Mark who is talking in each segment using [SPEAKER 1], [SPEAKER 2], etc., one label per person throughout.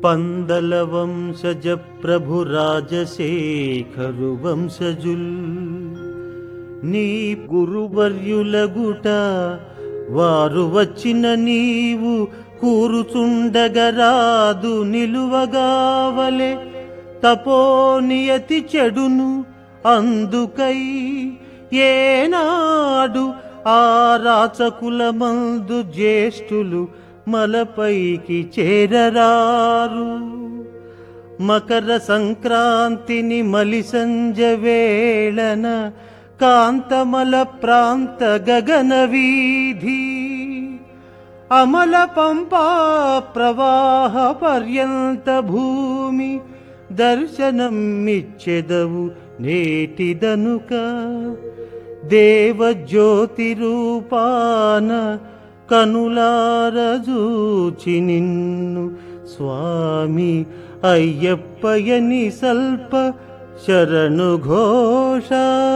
[SPEAKER 1] పందల వంశజ ప్రభు రాజశేఖరు వంశజుల్ నీ గురువర్యులగుట వారు వచ్చిన నీవు కూరుచుండగరాదు నిలువగావలె తపోనియతి చెడును అందుకై ఏనాడు ఆ రాచకులమందు జ్యేష్ఠులు మలపైకి చేరరారు మకర సంక్రాంతిని మలి సంజ వేళన కాంతమల ప్రాంత గగన వీధి అమల పంపా ప్రవాహ పర్యంత భూమి దర్శనమిచ్చెదవు నేటిదనుక దేవజ్యోతి రూపాన కనులారజూచి నిన్ను స్వామి అయ్యప్పయని సల్ప శరణు ఘోష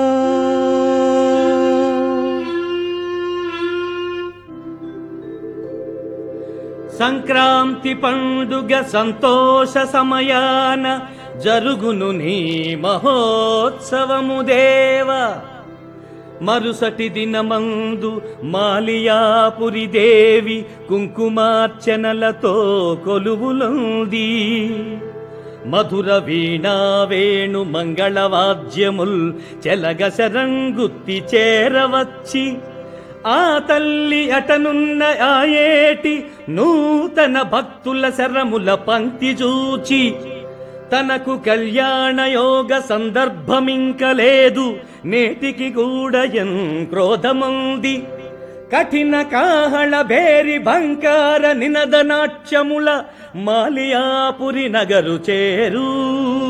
[SPEAKER 2] సంక్రాంతి పండుగ సంతోష సమయాన జరుగును నీ మహోత్సవము దేవ మరుసటి దినమందు మాలియాపురి దేవి కుంకుమార్చనలతో కొలువులుంది మధుర వీణా వేణు మంగళవాద్యముల్ చెలగ శరంగుత్తి చేరవచ్చి ఆ తల్లి అటనున్న ఆయేటి నూతన భక్తుల శరముల పంక్తి చూచి తనకు కళ్యాణ యోగ సందర్భమింక లేదు నేటికి కూడా ఎన్ క్రోధముంది కఠిన కాహళ భేరి బంకార నినద నాట్యముల మాలియాపురి నగరు చేరు